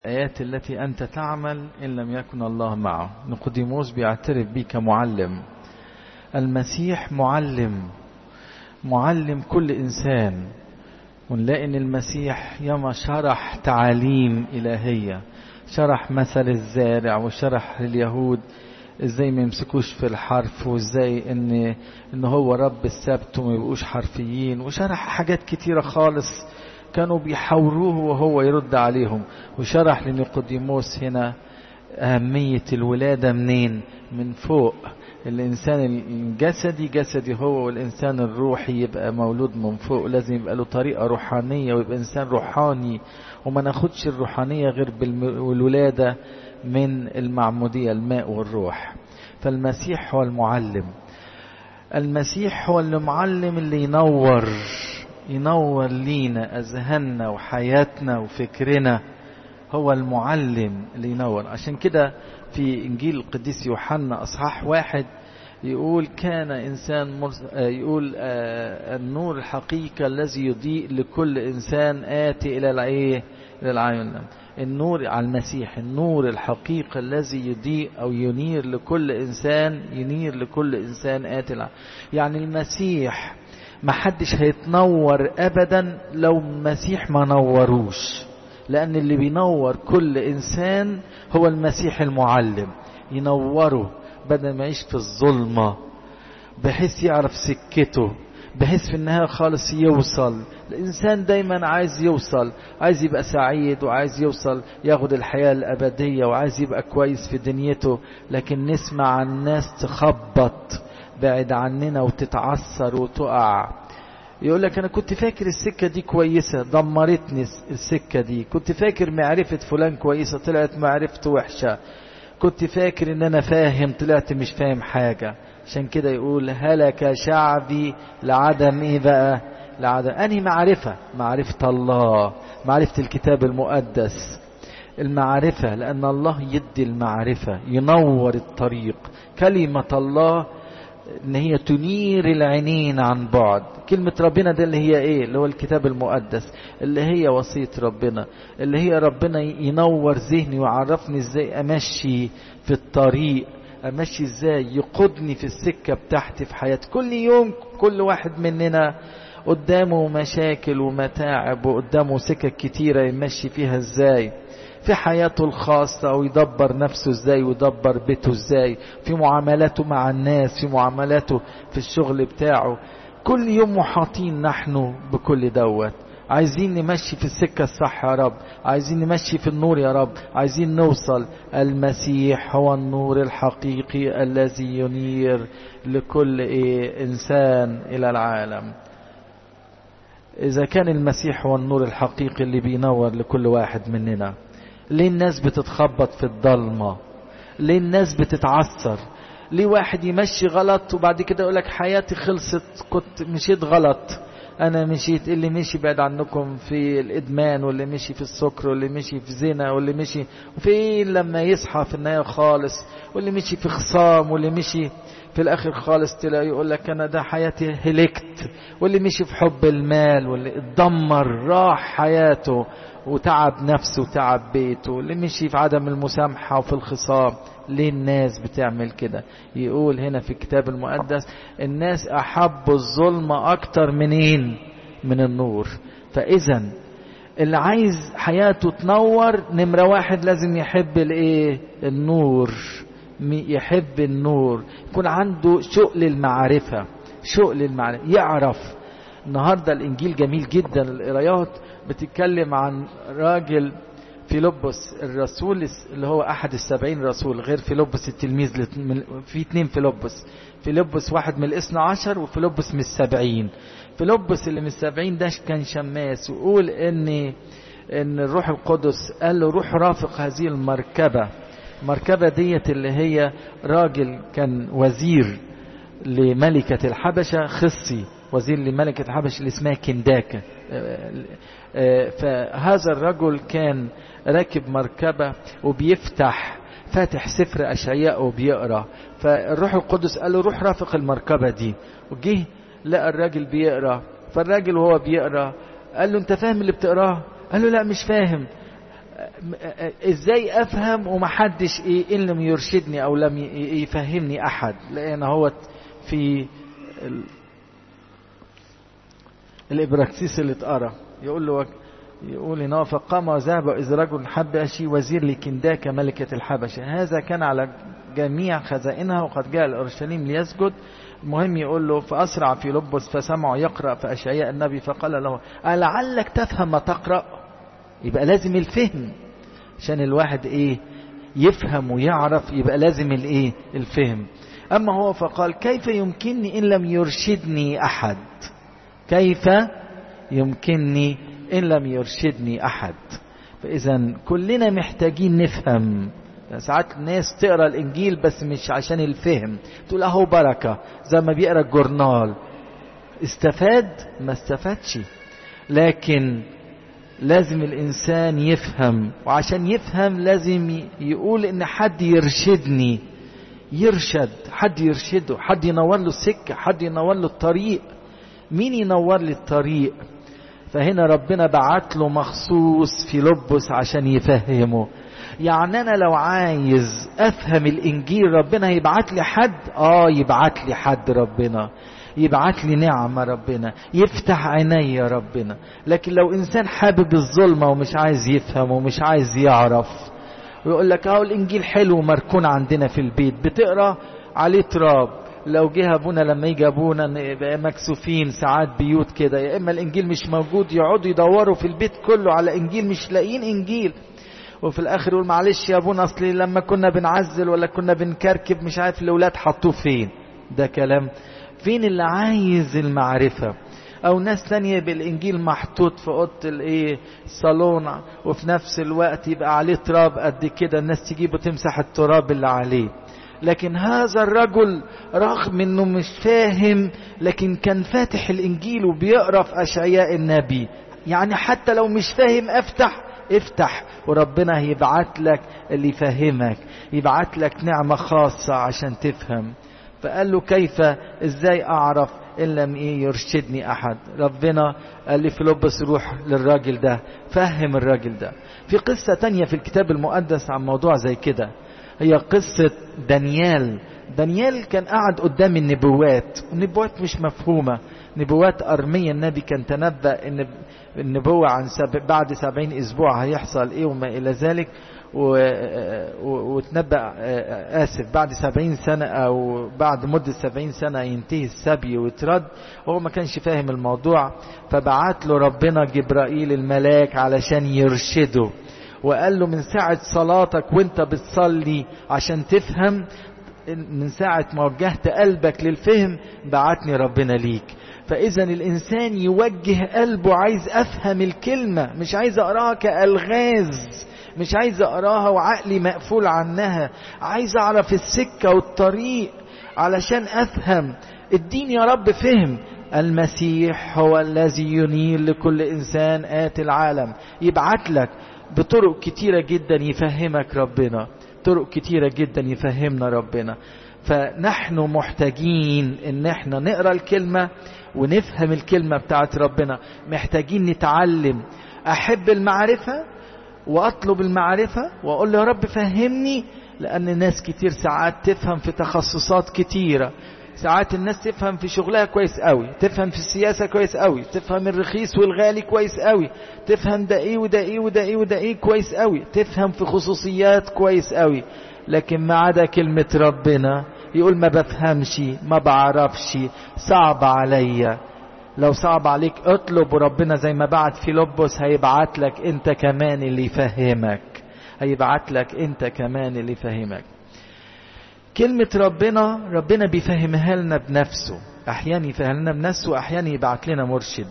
الآيات التي أنت تعمل إن لم يكن الله معه نقديموس بيعترف بي كمعلم المسيح معلم معلم كل إنسان ونلاقي إن المسيح ياما شرح تعاليم إلهية شرح مثل الزارع وشرح لليهود ازاي ما يمسكوش في الحرف وازاي ان ان هو رب السبت وما يبقوش حرفيين وشرح حاجات كتيرة خالص كانوا بيحاوروه وهو يرد عليهم وشرح لنيقوديموس هنا أهمية الولادة منين من فوق الإنسان الجسدي جسدي هو والإنسان الروحي يبقى مولود من فوق لازم يبقى له طريقة روحانية ويبقى إنسان روحاني وما ناخدش الروحانية غير بالولادة من المعمودية الماء والروح فالمسيح هو المعلم المسيح هو المعلم اللي ينور ينور لينا أذهاننا وحياتنا وفكرنا هو المعلم اللي ينور عشان كده في إنجيل القديس يوحنا أصحاح واحد يقول كان إنسان مرس... يقول آه النور الحقيقة الذي يضيء لكل إنسان آتي إلى العيه إلى العين النور على المسيح النور الحقيقي الذي يضيء أو ينير لكل إنسان ينير لكل إنسان آتي العين يعني المسيح ما حدش هيتنور أبدا لو المسيح ما نوروش لأن اللي بينور كل إنسان هو المسيح المعلم ينوره بدل ما يعيش في الظلمة بحيث يعرف سكته بحيث في النهاية خالص يوصل الإنسان دايما عايز يوصل عايز يبقى سعيد وعايز يوصل ياخد الحياة الأبدية وعايز يبقى كويس في دنيته لكن نسمع عن ناس تخبط بعد عننا وتتعثر وتقع يقول لك انا كنت فاكر السكه دي كويسه دمرتني السكه دي كنت فاكر معرفه فلان كويسه طلعت معرفته وحشه كنت فاكر ان انا فاهم طلعت مش فاهم حاجه عشان كده يقول هلك شعبي لعدم ايه بقى لعدم انهي معرفه معرفه الله معرفه الكتاب المقدس المعرفه لان الله يدي المعرفه ينور الطريق كلمه الله ان هي تنير العينين عن بعد كلمة ربنا ده اللي هي ايه اللي هو الكتاب المقدس اللي هي وصية ربنا اللي هي ربنا ينور ذهني ويعرفني ازاي امشي في الطريق امشي ازاي يقودني في السكة بتاعتي في حياتي كل يوم كل واحد مننا قدامه مشاكل ومتاعب وقدامه سكك كتيرة يمشي فيها ازاي في حياته الخاصة ويدبر نفسه ازاي ويدبر بيته ازاي في معاملاته مع الناس في معاملاته في الشغل بتاعه كل يوم محاطين نحن بكل دوت عايزين نمشي في السكة الصح يا رب عايزين نمشي في النور يا رب عايزين نوصل المسيح هو النور الحقيقي الذي ينير لكل إيه إنسان إلى العالم إذا كان المسيح هو النور الحقيقي اللي بينور لكل واحد مننا ليه الناس بتتخبط في الضلمة ليه الناس بتتعثر ليه واحد يمشي غلط وبعد كده يقولك حياتي خلصت كنت مشيت غلط انا مشيت اللي مشي بعد عنكم في الادمان واللي مشي في السكر واللي مشي في زنا واللي مشي وفين لما يصحى في النهايه خالص واللي مشي في خصام واللي مشي في الاخر خالص تلاقي يقول لك انا ده حياتي هلكت واللي مشي في حب المال واللي اتدمر راح حياته وتعب نفسه وتعب بيته اللي مشي في عدم المسامحة وفي الخصام ليه الناس بتعمل كده يقول هنا في الكتاب المقدس الناس أحبوا الظلم أكتر منين من النور فإذا اللي عايز حياته تنور نمرة واحد لازم يحب الايه النور يحب النور يكون عنده شوق للمعرفة شوق للمعرفة يعرف النهاردة الإنجيل جميل جدا القرايات بتتكلم عن راجل فيلبس الرسول اللي هو أحد السبعين رسول غير فيلبس التلميذ في اتنين فيلبس فيلبس واحد من الاثنى عشر وفيلبس من السبعين فيلبس اللي من السبعين ده كان شماس ويقول ان ان الروح القدس قال له روح رافق هذه المركبة المركبة ديت اللي هي راجل كان وزير لملكة الحبشة خصي وزير لملكة الحبش اللي اسمها كنداكة فهذا الرجل كان راكب مركبة وبيفتح فاتح سفر أشعياء وبيقرأ فالروح القدس قال له روح رافق المركبة دي وجه لقى الراجل بيقرأ فالراجل وهو بيقرأ قال له انت فاهم اللي بتقراه قال له لا مش فاهم ازاي افهم ومحدش ايه ان لم يرشدني او لم يفهمني احد لان هو في الابراكسيس اللي اتقرا يقول له يقول ان هو فقام وذهب اذ رجل حبشي وزير لكنداك ملكه الحبشه هذا كان على جميع خزائنها وقد جاء الاورشليم ليسجد المهم يقول له فاسرع في لبس فسمعه يقرا في اشعياء النبي فقال له ألعلك تفهم ما تقرا يبقى لازم الفهم عشان الواحد ايه يفهم ويعرف يبقى لازم الايه الفهم اما هو فقال كيف يمكنني ان لم يرشدني احد كيف يمكنني ان لم يرشدني احد فاذا كلنا محتاجين نفهم ساعات الناس تقرا الانجيل بس مش عشان الفهم تقول اهو بركه زي ما بيقرا الجورنال استفاد ما استفادش لكن لازم الانسان يفهم وعشان يفهم لازم يقول ان حد يرشدني يرشد حد يرشده حد ينور له السكه حد ينور له الطريق مين ينور لي الطريق فهنا ربنا بعت له مخصوص في لبس عشان يفهمه يعني انا لو عايز افهم الانجيل ربنا يبعت لي حد اه يبعت لي حد ربنا يبعت لي نعمة ربنا يفتح عيني ربنا لكن لو انسان حابب الظلمة ومش عايز يفهم ومش عايز يعرف ويقول لك اهو الانجيل حلو مركون عندنا في البيت بتقرا عليه تراب لو جه ابونا لما يجي ابونا نبقى مكسوفين ساعات بيوت كده يا اما الانجيل مش موجود يقعدوا يدوروا في البيت كله على انجيل مش لاقيين انجيل وفي الاخر يقول معلش يا ابونا اصلي لما كنا بنعزل ولا كنا بنكركب مش عارف الاولاد حطوه فين ده كلام فين اللي عايز المعرفه او ناس تانية بالانجيل محطوط في اوضه الايه الصالون وفي نفس الوقت يبقى عليه تراب قد كده الناس تجيبه تمسح التراب اللي عليه لكن هذا الرجل رغم انه مش فاهم لكن كان فاتح الانجيل وبيقرا في اشعياء النبي يعني حتى لو مش فاهم افتح افتح وربنا هيبعت لك اللي يفهمك يبعت لك نعمة خاصة عشان تفهم فقال له كيف ازاي اعرف ان لم ايه يرشدني احد ربنا قال لي فيلبس روح للراجل ده فهم الراجل ده في قصة تانية في الكتاب المقدس عن موضوع زي كده هي قصة دانيال دانيال كان قاعد قدام النبوات النبوات مش مفهومة نبوات أرمية النبي كان تنبأ إن النبوة عن سب... بعد سبعين أسبوع هيحصل إيه وما إلى ذلك و... و... وتنبأ آسف بعد سبعين سنة أو بعد مدة سبعين سنة ينتهي السبي ويترد هو ما كانش فاهم الموضوع فبعت له ربنا جبرائيل الملاك علشان يرشده وقال له من ساعة صلاتك وانت بتصلي عشان تفهم من ساعة ما وجهت قلبك للفهم بعتني ربنا ليك فإذا الإنسان يوجه قلبه عايز أفهم الكلمة مش عايز أقراها كألغاز مش عايز أقراها وعقلي مقفول عنها عايز أعرف السكة والطريق علشان أفهم اديني يا رب فهم المسيح هو الذي ينير لكل إنسان آتي العالم يبعت لك بطرق كتيرة جدا يفهمك ربنا طرق كتيرة جدا يفهمنا ربنا فنحن محتاجين ان احنا نقرا الكلمة ونفهم الكلمة بتاعت ربنا محتاجين نتعلم احب المعرفة واطلب المعرفة واقول له يا رب فهمني لان ناس كتير ساعات تفهم في تخصصات كتيرة ساعات الناس تفهم في شغلها كويس قوي تفهم في السياسة كويس قوي تفهم الرخيص والغالي كويس قوي تفهم ده ايه وده ايه وده ايه وده ايه كويس قوي تفهم في خصوصيات كويس قوي لكن ما عدا كلمة ربنا يقول ما بفهمش ما بعرفش صعب عليا لو صعب عليك اطلب وربنا زي ما بعت في لبس هيبعت لك انت كمان اللي يفهمك هيبعت لك انت كمان اللي يفهمك كلمة ربنا ربنا بيفهمها لنا بنفسه أحيانا يفهم لنا بنفسه وأحيانا يبعت لنا مرشد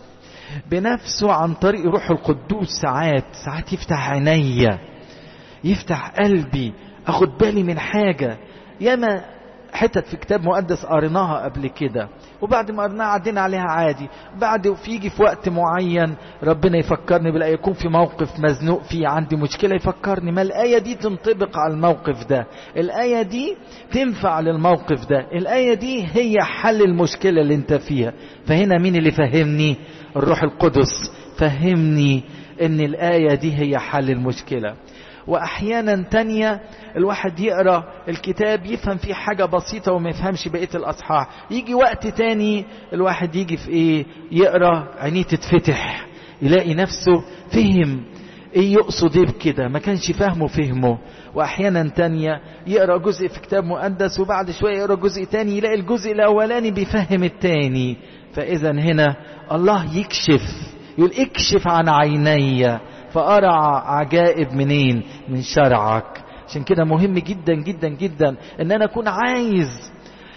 بنفسه عن طريق روح القدوس ساعات ساعات يفتح عينيا يفتح قلبي أخد بالي من حاجة ياما حتت في كتاب مقدس قريناها قبل كده وبعد ما قريناها عدينا عليها عادي بعد في يجي في وقت معين ربنا يفكرني بالآية يكون في موقف مزنوق فيه عندي مشكلة يفكرني ما الآية دي تنطبق على الموقف ده الآية دي تنفع للموقف ده الآية دي هي حل المشكلة اللي انت فيها فهنا مين اللي فهمني الروح القدس فهمني ان الآية دي هي حل المشكلة واحيانا تانية الواحد يقرا الكتاب يفهم فيه حاجة بسيطة وما يفهمش بقية الاصحاح يجي وقت تاني الواحد يجي في ايه يقرا عينيه تتفتح يلاقي نفسه فهم ايه يقصد ايه بكده ما كانش فاهمه فهمه واحيانا تانية يقرا جزء في كتاب مقدس وبعد شوية يقرا جزء تاني يلاقي الجزء الاولاني بيفهم التاني فاذا هنا الله يكشف يقول اكشف عن عيني فارى عجائب منين من شرعك عشان كده مهم جدا جدا جدا ان انا اكون عايز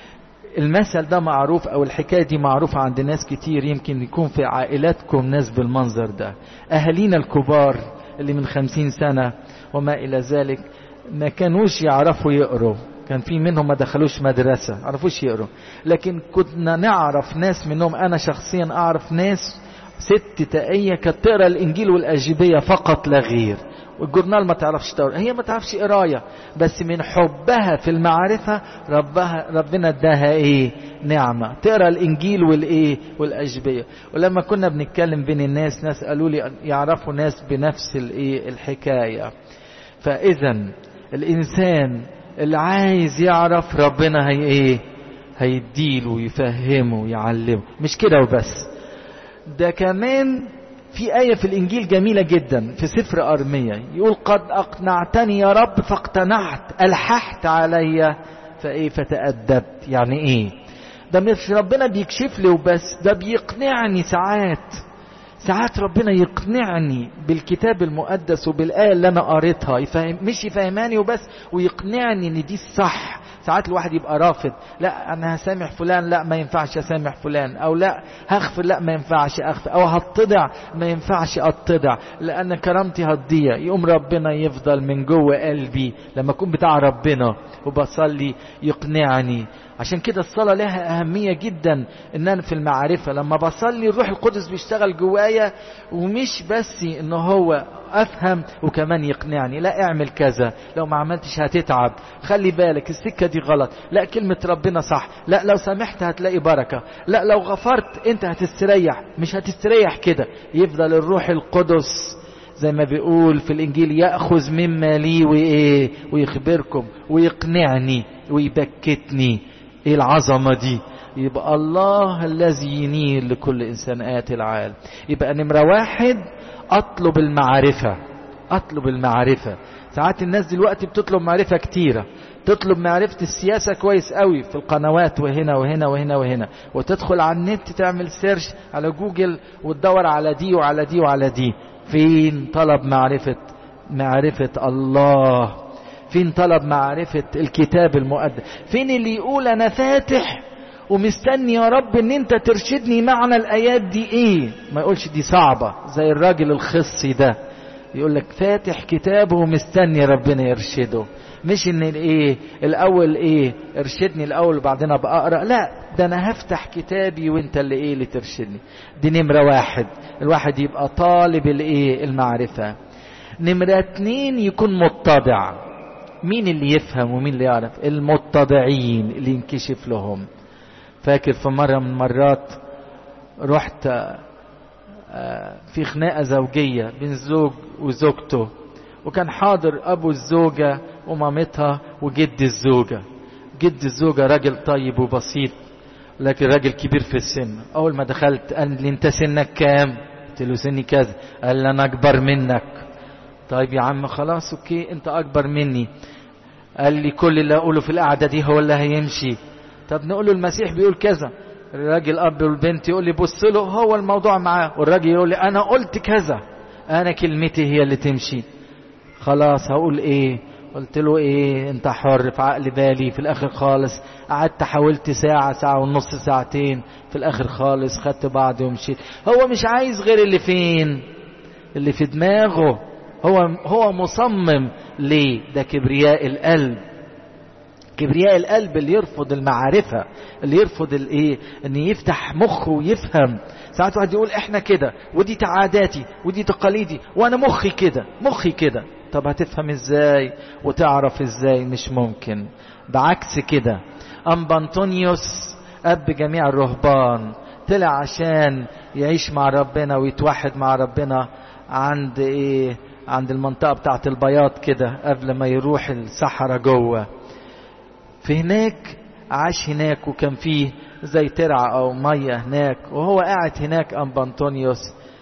المثل ده معروف او الحكاية دي معروفة عند ناس كتير يمكن يكون في عائلاتكم ناس بالمنظر ده اهالينا الكبار اللي من خمسين سنة وما الى ذلك ما كانوش يعرفوا يقروا كان في منهم ما دخلوش مدرسة عرفوش يقروا لكن كنا نعرف ناس منهم انا شخصيا اعرف ناس ست تقية كانت تقرا الانجيل والاجيبية فقط لا غير والجورنال ما تعرفش تقرا هي ما تعرفش قرايه بس من حبها في المعرفه ربها ربنا اداها ايه نعمه تقرا الانجيل والايه والاجبيه ولما كنا بنتكلم بين الناس ناس قالوا لي يعرفوا ناس بنفس الايه الحكايه فاذا الانسان اللي عايز يعرف ربنا هي ايه هيديله ويفهمه ويعلمه مش كده وبس ده كمان في آية في الإنجيل جميلة جدا في سفر أرمية يقول قد أقنعتني يا رب فاقتنعت ألححت علي فإيه فتأدبت يعني إيه ده مش ربنا بيكشف لي وبس ده بيقنعني ساعات ساعات ربنا يقنعني بالكتاب المقدس وبالآية اللي أنا قريتها يفهم مش يفهماني وبس ويقنعني إن دي الصح ساعات الواحد يبقى رافض لا انا هسامح فلان لا ما ينفعش اسامح فلان او لا هغفر لا ما ينفعش اغفر او هتضع ما ينفعش اتضع لان كرامتي هتضيع يقوم ربنا يفضل من جوه قلبي لما اكون بتاع ربنا وبصلي يقنعني عشان كده الصلاة لها أهمية جدا إن أنا في المعرفة لما بصلي الروح القدس بيشتغل جوايا ومش بس إن هو أفهم وكمان يقنعني لا اعمل كذا لو ما عملتش هتتعب خلي بالك السكة دي غلط لا كلمة ربنا صح لا لو سامحت هتلاقي بركة لا لو غفرت أنت هتستريح مش هتستريح كده يفضل الروح القدس زي ما بيقول في الإنجيل يأخذ مما لي وإيه ويخبركم ويقنعني ويبكتني ايه العظمة دي يبقى الله الذي ينيل لكل انسان آتي العالم يبقى نمرة واحد اطلب المعرفة اطلب المعرفة ساعات الناس دلوقتي بتطلب معرفة كتيرة تطلب معرفة السياسة كويس قوي في القنوات وهنا وهنا وهنا وهنا وتدخل على النت تعمل سيرش على جوجل وتدور على دي وعلى دي وعلى دي فين طلب معرفة معرفة الله فين طلب معرفة الكتاب المقدس فين اللي يقول أنا فاتح ومستني يا رب ان انت ترشدني معنى الايات دي ايه ما يقولش دي صعبة زي الراجل الخصي ده يقول لك فاتح كتابه ومستني ربنا يرشده مش ان الايه الاول ايه ارشدني الاول وبعدين ابقى اقرا لا ده انا هفتح كتابي وانت اللي ايه اللي ترشدني دي نمره واحد الواحد يبقى طالب الايه المعرفه نمره اتنين يكون متضع مين اللي يفهم ومين اللي يعرف المتضعين اللي ينكشف لهم فاكر في مرة من المرات رحت في خناقة زوجية بين زوج وزوجته وكان حاضر أبو الزوجة ومامتها وجد الزوجة جد الزوجة راجل طيب وبسيط لكن راجل كبير في السن أول ما دخلت قال لي أنت سنك كام؟ قلت له سني كذا قال لي أنا أكبر منك طيب يا عم خلاص أوكي أنت أكبر مني قال لي كل اللي أقوله في القعدة دي هو اللي هيمشي طب نقول له المسيح بيقول كذا الراجل اب والبنت يقول لي بص له هو الموضوع معاه والراجل يقول لي انا قلت كذا انا كلمتي هي اللي تمشي خلاص هقول ايه قلت له ايه انت حر في عقل بالي في الاخر خالص قعدت حاولت ساعة ساعة ونص ساعتين في الاخر خالص خدت بعضي ومشيت هو مش عايز غير اللي فين اللي في دماغه هو هو مصمم ليه ده كبرياء القلب كبرياء القلب اللي يرفض المعرفة اللي يرفض الايه ان يفتح مخه ويفهم ساعات واحد يقول احنا كده ودي تعاداتي ودي تقاليدي وانا مخي كده مخي كده طب هتفهم ازاي وتعرف ازاي مش ممكن بعكس كده ام انطونيوس اب جميع الرهبان طلع عشان يعيش مع ربنا ويتوحد مع ربنا عند ايه عند المنطقة بتاعة البياض كده قبل ما يروح الصحراء جوه في هناك عاش هناك وكان فيه زي ترعة أو مية هناك وهو قاعد هناك أم بنطونيوس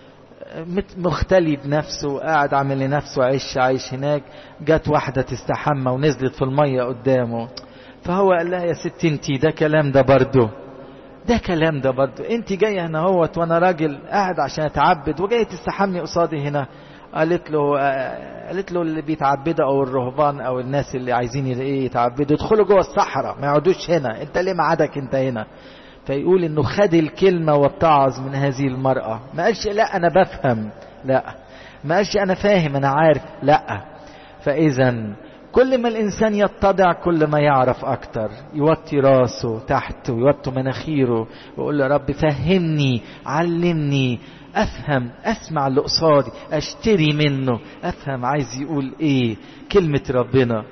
مختلي بنفسه قاعد عامل لنفسه عيش عايش هناك جت واحدة تستحمى ونزلت في المية قدامه فهو قال لها يا ست انتي ده كلام ده برضه ده كلام ده برضه انت جاية هنا هوت وانا راجل قاعد عشان اتعبد وجاية تستحمي قصادي هنا قالت له قالت له اللي بيتعبدوا او الرهبان او الناس اللي عايزين ايه يتعبدوا يدخلوا جوه الصحراء ما يقعدوش هنا انت ليه معادك انت هنا فيقول انه خد الكلمة واتعظ من هذه المرأة ما قالش لا انا بفهم لا ما قالش انا فاهم انا عارف لا فاذا كل ما الانسان يتضع كل ما يعرف اكتر يوطي راسه تحت ويوطي مناخيره ويقول له رب فهمني علمني افهم اسمع اللي قصادي اشتري منه افهم عايز يقول ايه كلمة ربنا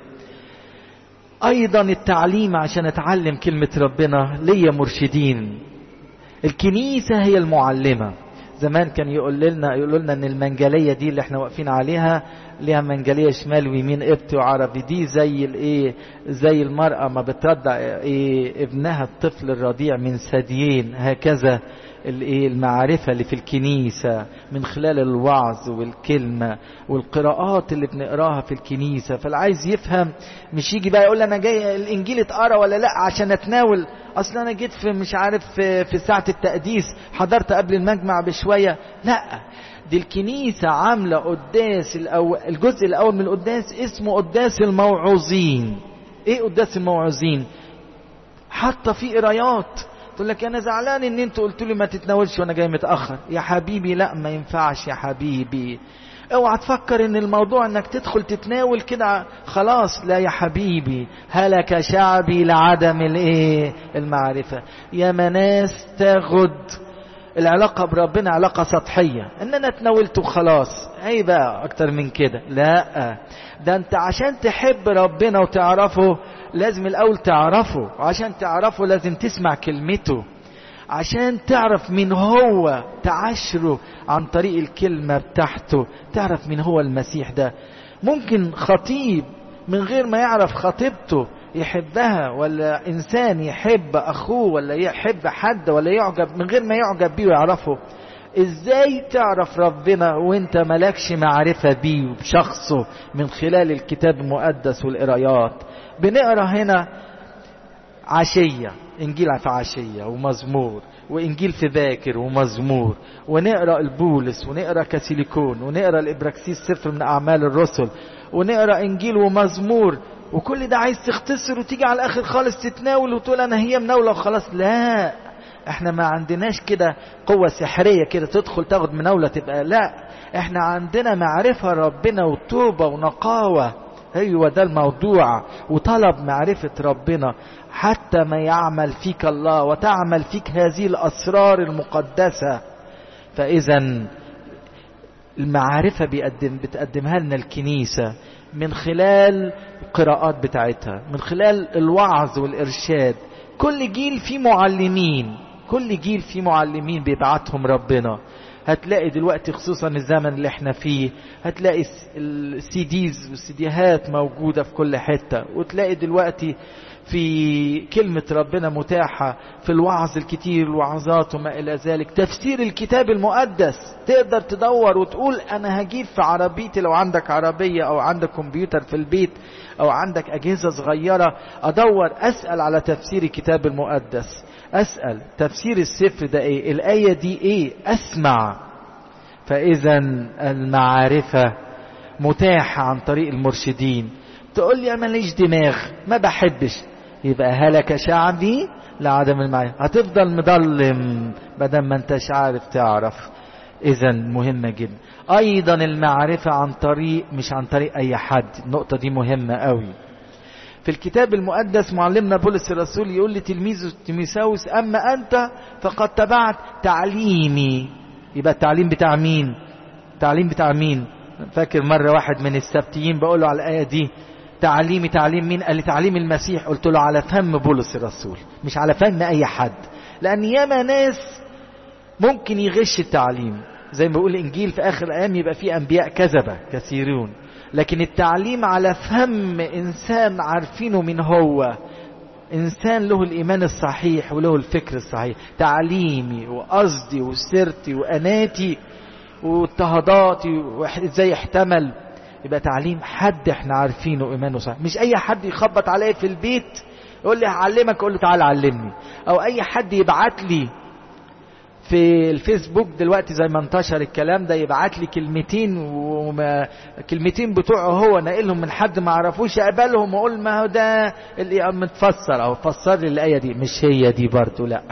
ايضا التعليم عشان اتعلم كلمة ربنا ليا مرشدين الكنيسة هي المعلمة زمان كان يقول لنا يقول لنا ان المنجليه دي اللي احنا واقفين عليها ليها منجليه شمال ويمين قبط وعربي دي زي الايه زي المراه ما بترضع ايه ابنها الطفل الرضيع من ثديين هكذا الايه المعرفه اللي في الكنيسه من خلال الوعظ والكلمه والقراءات اللي بنقراها في الكنيسه فاللي عايز يفهم مش يجي بقى يقول انا جاي الانجيل اتقرا ولا لا عشان اتناول اصل انا جيت في مش عارف في, في ساعه التقديس حضرت قبل المجمع بشويه لا دي الكنيسه عامله قداس الأول الجزء الاول من القداس اسمه قداس الموعوظين ايه قداس الموعوظين حاطه فيه قرايات تقول لك انا زعلان ان انتوا قلتوا لي ما تتناولش وانا جاي متاخر يا حبيبي لا ما ينفعش يا حبيبي اوعى تفكر ان الموضوع انك تدخل تتناول كده خلاص لا يا حبيبي هلك شعبي لعدم الايه المعرفه يا ناس تاخد العلاقة بربنا علاقة سطحية ان انا اتناولت وخلاص اي بقى اكتر من كده لا ده انت عشان تحب ربنا وتعرفه لازم الاول تعرفه وعشان تعرفه لازم تسمع كلمته عشان تعرف مين هو تعاشره عن طريق الكلمة بتاعته تعرف مين هو المسيح ده ممكن خطيب من غير ما يعرف خطيبته يحبها ولا انسان يحب اخوه ولا يحب حد ولا يعجب من غير ما يعجب بيه ويعرفه ازاي تعرف ربنا وانت ملكش معرفة بيه وبشخصه من خلال الكتاب المقدس والقرايات بنقرا هنا عشية انجيل في عشية ومزمور وانجيل في باكر ومزمور ونقرا البولس ونقرا كاسيليكون ونقرا الابراكسيس سفر من اعمال الرسل ونقرا انجيل ومزمور وكل ده عايز تختصر وتيجي على الاخر خالص تتناول وتقول انا هي مناوله وخلاص لا احنا ما عندناش كده قوه سحريه كده تدخل تاخد مناوله تبقى لا احنا عندنا معرفه ربنا وتوبه ونقاوه ايوه ده الموضوع وطلب معرفه ربنا حتى ما يعمل فيك الله وتعمل فيك هذه الاسرار المقدسه فاذا المعرفة بيقدم بتقدمها لنا الكنيسة من خلال القراءات بتاعتها من خلال الوعظ والإرشاد كل جيل فيه معلمين كل جيل فيه معلمين بيبعتهم ربنا هتلاقي دلوقتي خصوصا الزمن اللي احنا فيه هتلاقي السي ديز والسيديهات موجودة في كل حتة وتلاقي دلوقتي في كلمة ربنا متاحة في الوعظ الكتير الوعظات وما إلى ذلك تفسير الكتاب المقدس تقدر تدور وتقول أنا هجيب في عربيتي لو عندك عربية أو عندك كمبيوتر في البيت أو عندك أجهزة صغيرة أدور أسأل على تفسير الكتاب المقدس أسأل تفسير السفر ده إيه الآية دي إيه أسمع فإذا المعرفة متاحة عن طريق المرشدين تقول لي أنا ماليش دماغ ما بحبش يبقى هلك شعبي لعدم المعرفة هتفضل مضلم بدل ما انتش عارف تعرف اذا مهمة جدا ايضا المعرفة عن طريق مش عن طريق اي حد النقطة دي مهمة قوي في الكتاب المقدس معلمنا بولس الرسول يقول لتلميذه تيميساوس اما انت فقد تبعت تعليمي يبقى التعليم بتاع مين التعليم بتاع مين فاكر مرة واحد من السبتيين بقول له على الآية دي تعليمي تعليم مين قال لي تعليم المسيح قلت له على فم بولس الرسول مش على فم اي حد لان ياما ناس ممكن يغش التعليم زي ما بيقول الانجيل في اخر الايام يبقى فيه انبياء كذبه كثيرون لكن التعليم على فهم انسان عارفينه من هو انسان له الايمان الصحيح وله الفكر الصحيح تعليمي وقصدي وسيرتي واناتي واضطهاداتي وازاي احتمل يبقى تعليم حد احنا عارفينه ايمانه صحيح مش اي حد يخبط عليا في البيت يقول لي هعلمك اقول له تعالى علمني او اي حد يبعت لي في الفيسبوك دلوقتي زي ما انتشر الكلام ده يبعت لي كلمتين وما كلمتين بتوعه هو ناقلهم من حد ما اعرفوش اقبلهم واقول ما هو ده اللي متفسر او فسر لي الايه دي مش هي دي برضه لا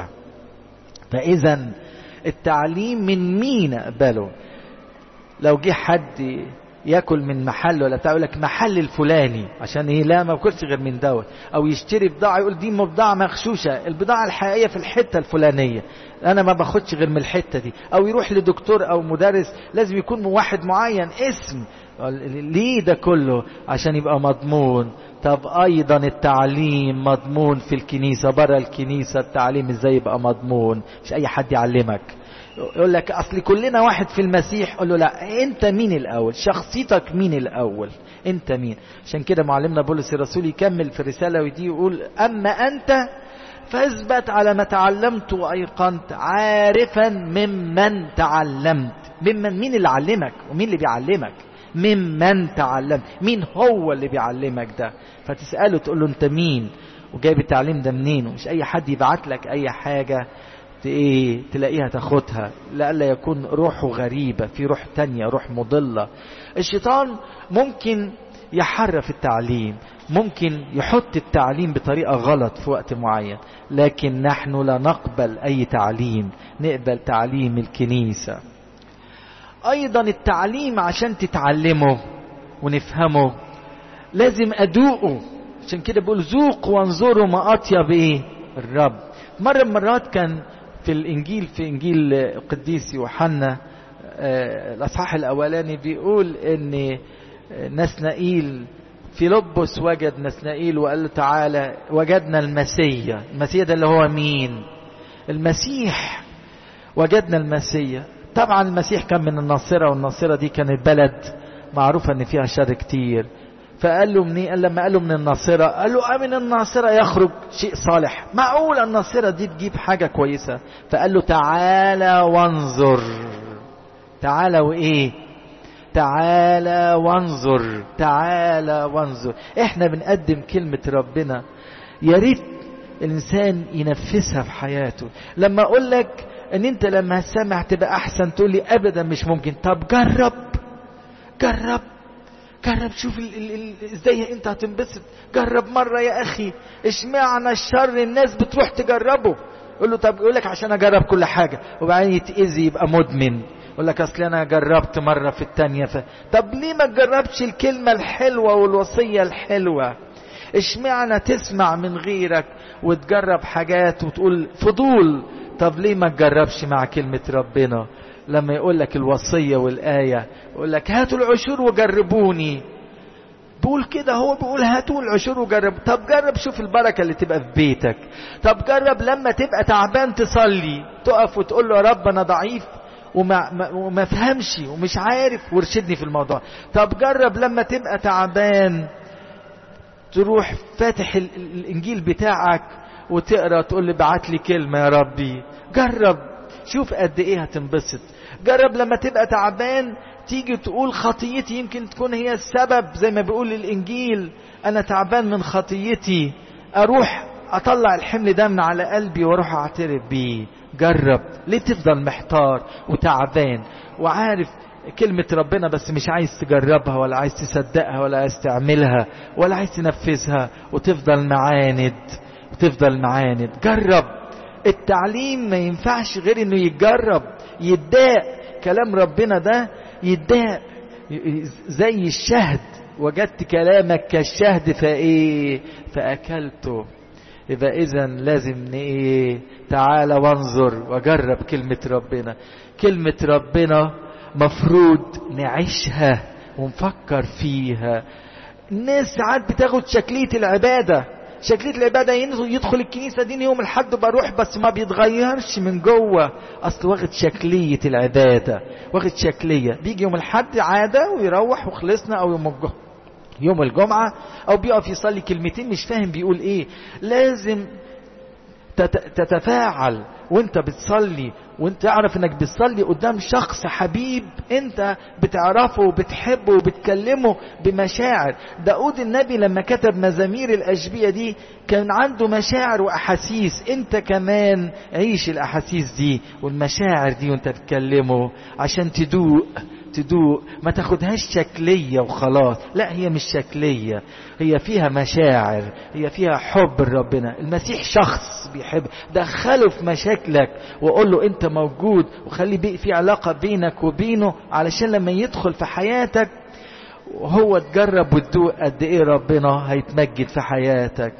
فاذا التعليم من مين اقبله لو جه حد ياكل من محل ولا بتاع يقول لك محل الفلاني عشان ايه لا ما باكلش غير من دوت او يشتري بضاعه يقول دي بضاعه مغشوشه البضاعه الحقيقيه في الحته الفلانيه انا ما باخدش غير من الحته دي او يروح لدكتور او مدرس لازم يكون واحد معين اسم ليه ده كله عشان يبقى مضمون طب ايضا التعليم مضمون في الكنيسه بره الكنيسه التعليم ازاي يبقى مضمون مش اي حد يعلمك يقول لك اصل كلنا واحد في المسيح قول له لا انت مين الاول شخصيتك مين الاول انت مين عشان كده معلمنا بولس الرسول يكمل في الرساله ودي يقول اما انت فاثبت على ما تعلمت وايقنت عارفا ممن تعلمت ممن مين اللي علمك ومين اللي بيعلمك ممن تعلمت مين هو اللي بيعلمك ده فتساله تقول له انت مين وجايب التعليم ده منين ومش اي حد يبعت لك اي حاجه ايه تلاقيها تاخدها لألا يكون روحه غريبة في روح تانية روح مضلة الشيطان ممكن يحرف التعليم ممكن يحط التعليم بطريقة غلط في وقت معين لكن نحن لا نقبل أي تعليم نقبل تعليم الكنيسة أيضا التعليم عشان تتعلمه ونفهمه لازم أدوقه عشان كده بقول ذوقوا وانظروا ما أطيب إيه الرب مرة من مرات كان في الإنجيل في إنجيل القديس يوحنا الأصحاح الأولاني بيقول إن نسنائيل فيلبس وجد نسنائيل وقال له تعالى وجدنا المسيا المسيا ده اللي هو مين المسيح وجدنا المسيا طبعا المسيح كان من الناصرة والناصرة دي كانت بلد معروفة ان فيها شر كتير فقال له منين قال لما قال له من الناصرة قال له من الناصرة يخرج شيء صالح معقول الناصرة دي تجيب حاجة كويسة فقال له تعالى وانظر تعالى وايه تعالى وانظر تعالى وانظر احنا بنقدم كلمة ربنا يا ريت الانسان ينفذها في حياته لما اقول لك ان انت لما سامع تبقى احسن تقول لي ابدا مش ممكن طب جرب جرب جرب شوف ازاي انت هتنبسط جرب مرة يا اخي اشمعنى الشر الناس بتروح تجربه يقول له طب يقول لك عشان اجرب كل حاجة وبعدين يتأذي يبقى مدمن يقول لك اصل انا جربت مرة في التانية ف... طب ليه ما تجربش الكلمة الحلوة والوصية الحلوة اشمعنى تسمع من غيرك وتجرب حاجات وتقول فضول طب ليه ما تجربش مع كلمة ربنا لما يقول لك الوصية والآية يقول لك هاتوا العشور وجربوني بقول كده هو بيقول هاتوا العشور وجرب طب جرب شوف البركة اللي تبقى في بيتك طب جرب لما تبقى تعبان تصلي تقف وتقول له يا رب أنا ضعيف وما, ما وما فهمش ومش عارف وارشدني في الموضوع طب جرب لما تبقى تعبان تروح فاتح الانجيل بتاعك وتقرا تقول لي بعت لي كلمه يا ربي جرب شوف قد ايه هتنبسط جرب لما تبقى تعبان تيجي تقول خطيتي يمكن تكون هي السبب زي ما بيقول الانجيل انا تعبان من خطيتي اروح اطلع الحمل ده من على قلبي واروح اعترف بيه جرب ليه تفضل محتار وتعبان وعارف كلمة ربنا بس مش عايز تجربها ولا عايز تصدقها ولا عايز تعملها ولا عايز تنفذها وتفضل معاند وتفضل معاند جرب التعليم ما ينفعش غير انه يتجرب يداق كلام ربنا ده يداق زي الشهد وجدت كلامك كالشهد فايه فاكلته يبقى اذا لازم ايه تعالى وانظر وجرب كلمة ربنا كلمة ربنا مفروض نعيشها ونفكر فيها الناس ساعات بتاخد شكلية العبادة شكلية العبادة يدخل الكنيسة دين يوم الحد بروح بس ما بيتغيرش من جوه أصل واخد شكلية العبادة واخد شكلية بيجي يوم الحد عادة ويروح وخلصنا أو يوم الجمعة يوم الجمعة أو بيقف يصلي كلمتين مش فاهم بيقول إيه لازم تتفاعل وانت بتصلي وانت تعرف انك بتصلي قدام شخص حبيب انت بتعرفه وبتحبه وبتكلمه بمشاعر داود النبي لما كتب مزامير الاشبية دي كان عنده مشاعر واحاسيس انت كمان عيش الاحاسيس دي والمشاعر دي وانت بتكلمه عشان تدوق تدوق ما تاخدهاش شكلية وخلاص لا هي مش شكلية هي فيها مشاعر هي فيها حب لربنا المسيح شخص بيحب دخله في مشاكلك وقول له انت موجود وخلي في علاقة بينك وبينه علشان لما يدخل في حياتك وهو تجرب وتدوق قد ايه ربنا هيتمجد في حياتك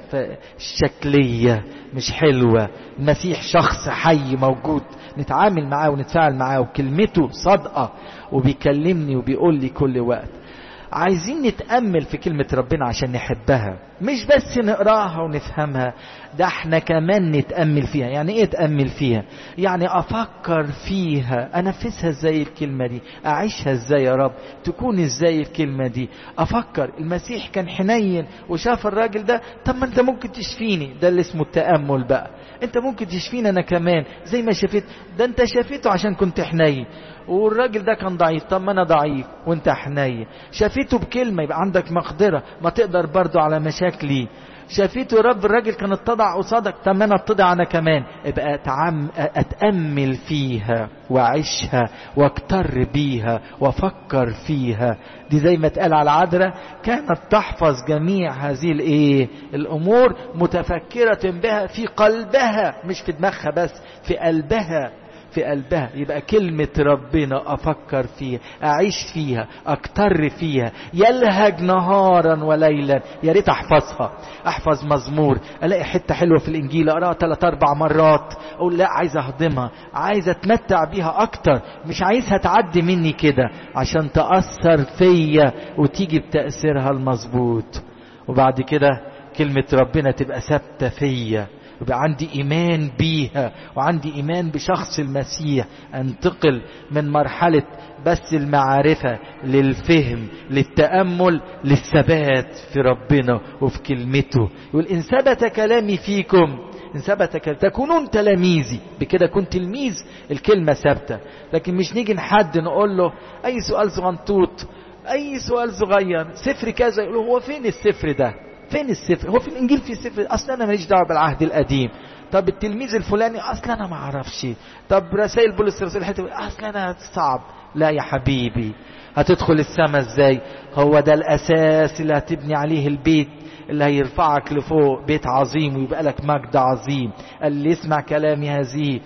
فالشكلية مش حلوة المسيح شخص حي موجود نتعامل معاه ونتفاعل معاه وكلمته صادقة وبيكلمني وبيقول لي كل وقت عايزين نتأمل في كلمة ربنا عشان نحبها مش بس نقراها ونفهمها ده احنا كمان نتأمل فيها يعني ايه اتأمل فيها يعني افكر فيها انفذها ازاي الكلمة دي اعيشها ازاي يا رب تكون ازاي الكلمة دي افكر المسيح كان حنين وشاف الراجل ده طب ما انت ممكن تشفيني ده اللي اسمه التأمل بقى انت ممكن تشفيني انا كمان زي ما شفيت ده انت شفيته عشان كنت حنين والراجل ده كان ضعيف طب ما انا ضعيف وانت حنين شفيته بكلمة يبقى عندك مقدرة ما تقدر برضو على مشاكلي شفيته يا رب الراجل كان اتضع قصادك طب ما انا اتضع انا كمان ابقى أتعم اتامل فيها واعيشها واكتر بيها وافكر فيها دي زي ما اتقال على العذراء كانت تحفظ جميع هذه الايه الامور متفكره بها في قلبها مش في دماغها بس في قلبها في قلبها يبقى كلمة ربنا أفكر فيها أعيش فيها أكتر فيها يلهج نهارا وليلا يا ريت أحفظها أحفظ مزمور ألاقي حتة حلوة في الإنجيل أقراها ثلاث أربع مرات أقول لا عايز أهضمها عايز أتمتع بيها أكتر مش عايزها تعدي مني كده عشان تأثر فيا وتيجي بتأثيرها المظبوط وبعد كده كلمة ربنا تبقى ثابتة فيا يبقى عندي إيمان بيها وعندي إيمان بشخص المسيح أنتقل من مرحلة بس المعرفة للفهم للتأمل للثبات في ربنا وفي كلمته يقول إن ثبت كلامي فيكم إن ثبت تكونون تلاميذي بكده كنت تلميذ الكلمة ثابتة لكن مش نيجي لحد نقول له أي سؤال صغنطوط أي سؤال صغير سفر كذا يقول هو فين السفر ده فين السفر هو في الانجيل في سفر اصلا انا ماليش دعوه بالعهد القديم طب التلميذ الفلاني اصلا انا ما اعرفش طب رسائل بولس الرسول الحته اصلا انا صعب لا يا حبيبي هتدخل السماء ازاي هو ده الاساس اللي هتبني عليه البيت اللي هيرفعك لفوق بيت عظيم ويبقى لك مجد عظيم اللي يسمع كلامي هذه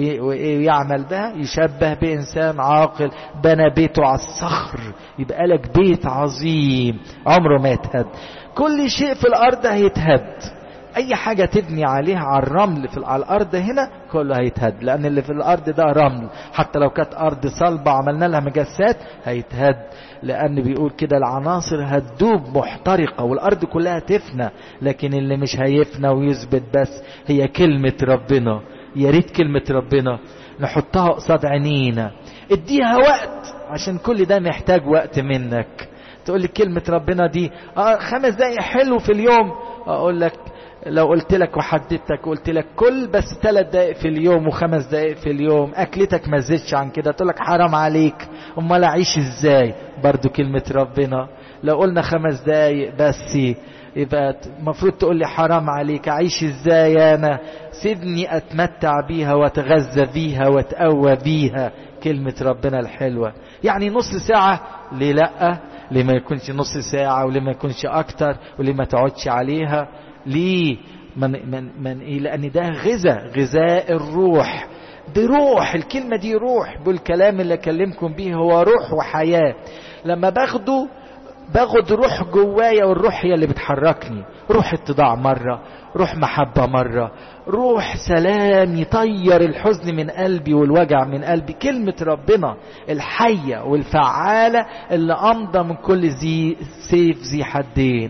ويعمل بها يشبه بإنسان عاقل بنى بيته على الصخر يبقى لك بيت عظيم عمره ما يتهد كل شيء في الأرض هيتهد أي حاجة تبني عليها على الرمل في على الأرض هنا كله هيتهد لأن اللي في الأرض ده رمل حتى لو كانت أرض صلبة عملنا لها مجسات هيتهد لأن بيقول كده العناصر هتدوب محترقة والأرض كلها تفنى لكن اللي مش هيفنى ويثبت بس هي كلمة ربنا يا ريت كلمة ربنا نحطها قصاد عينينا اديها وقت عشان كل ده محتاج وقت منك تقول لي كلمة ربنا دي آه خمس دقايق حلو في اليوم أقول لك لو قلت لك وحددتك قلت لك كل بس ثلاث دقائق في اليوم وخمس دقائق في اليوم اكلتك ما زدتش عن كده تقول لك حرام عليك امال اعيش ازاي برضو كلمة ربنا لو قلنا خمس دقائق بس يبقى المفروض تقول لي حرام عليك اعيش ازاي انا سيبني اتمتع بيها واتغذى بيها واتقوى بيها كلمة ربنا الحلوة يعني نص ساعة ليه لأ ليه ما يكونش نص ساعة وليه ما يكونش أكتر وليه ما تقعدش عليها ليه من, من, من إيه لأن ده غذاء غذاء الروح دي روح الكلمة دي روح بالكلام اللي أكلمكم بيه هو روح وحياة لما باخده باخد روح جوايا والروح هي اللي بتحركني روح اتضاع مرة روح محبة مرة روح سلام يطير الحزن من قلبي والوجع من قلبي كلمة ربنا الحية والفعالة اللي أمضى من كل ذي سيف ذي حدين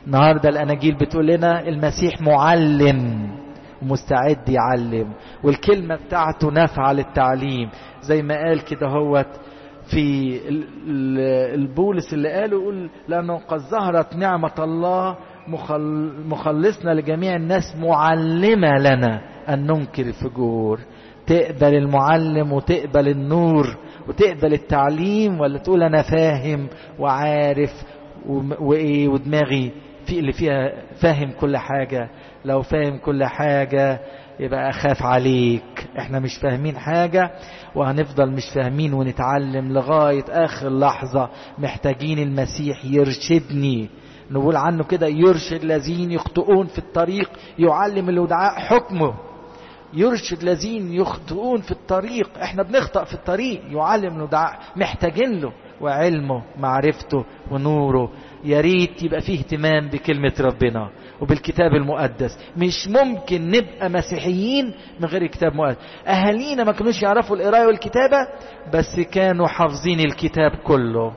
النهاردة الأناجيل بتقول لنا المسيح معلم ومستعد يعلم والكلمة بتاعته نافعة للتعليم زي ما قال كده هوت في البولس اللي قاله يقول لأنه قد ظهرت نعمة الله مخلصنا لجميع الناس معلمة لنا أن ننكر الفجور تقبل المعلم وتقبل النور وتقبل التعليم ولا تقول أنا فاهم وعارف وإيه ودماغي في اللي فيها فاهم كل حاجة لو فاهم كل حاجة يبقى أخاف عليك احنا مش فاهمين حاجة وهنفضل مش فاهمين ونتعلم لغاية آخر لحظة محتاجين المسيح يرشدني نقول عنه كده يرشد الذين يخطئون في الطريق يعلم الودعاء حكمه يرشد الذين يخطئون في الطريق احنا بنخطأ في الطريق يعلم الودعاء محتاجين له وعلمه معرفته ونوره يا ريت يبقى فيه اهتمام بكلمة ربنا وبالكتاب المقدس مش ممكن نبقى مسيحيين من غير الكتاب المقدس أهالينا ما كانوش يعرفوا القراية والكتابة بس كانوا حافظين الكتاب كله